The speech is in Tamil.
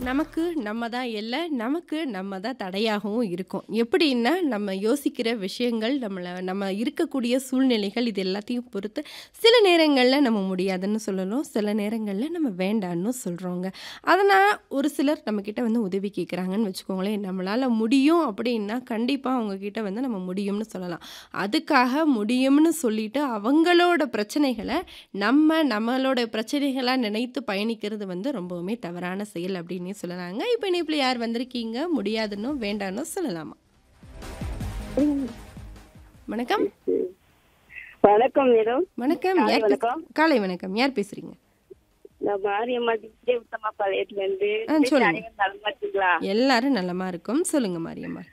நமக்கு நம்ம தான் எல்லை, நமக்கு நம்ம தான் தடையாகவும் இருக்கோம். எப்படின்னா, நம்ம யோசிக்கிற விஷயங்கள், நம்மள நம்ம இருக்கக்கூடிய சூழ்நிலைகள் இது எல்லாத்தையும் பொறுத்து, சில நேரங்கள்ல நம்ம முடியாதுன்னு சொல்லணும். சில நேரங்கள்ல நம்ம வேண்டான்னு சொல்றோங்க. அதனா ஒரு சிலர் நம்மகிட்ட வந்து உதவி கேட்குறாங்கன்னு வச்சுக்கோங்களேன். நம்மளால முடியும் அப்படின்னா, கண்டிப்பா அவங்க கிட்ட வந்து நம்ம முடியும்னு சொல்லலாம். அதுக்காக முடியும்னு சொல்லிட்டு, அவங்களோட பிரச்சனைகள நம்ம நம்மளோட பிரச்சனைகளா நினைத்து பயணிக்கிறது வந்து ரொம்பவுமே தவறான செயல் அப்படின்னே சொல்லலாங்க. இப்ப இணைப்பில யார் வந்திருக்கீங்க? முடியாதுன்னோ, வேண்டான்னோ சொல்லலாமா? வணக்கம். வணக்கம் மேடம். வணக்கம். காலை யார் பேசு வணக்கம். காலை வணக்கம். யார் பேசுறீங்க? நான் மாரியம்மா டிஜே உத்தமா பாளையத்துல இருந்து ஆ சொல்லுங்க. அனைவரும் நலமா இருக்கீங்களா? எல்லாரும் நலமா இருக்கோம். சொல்லுங்க மாரியம்மா.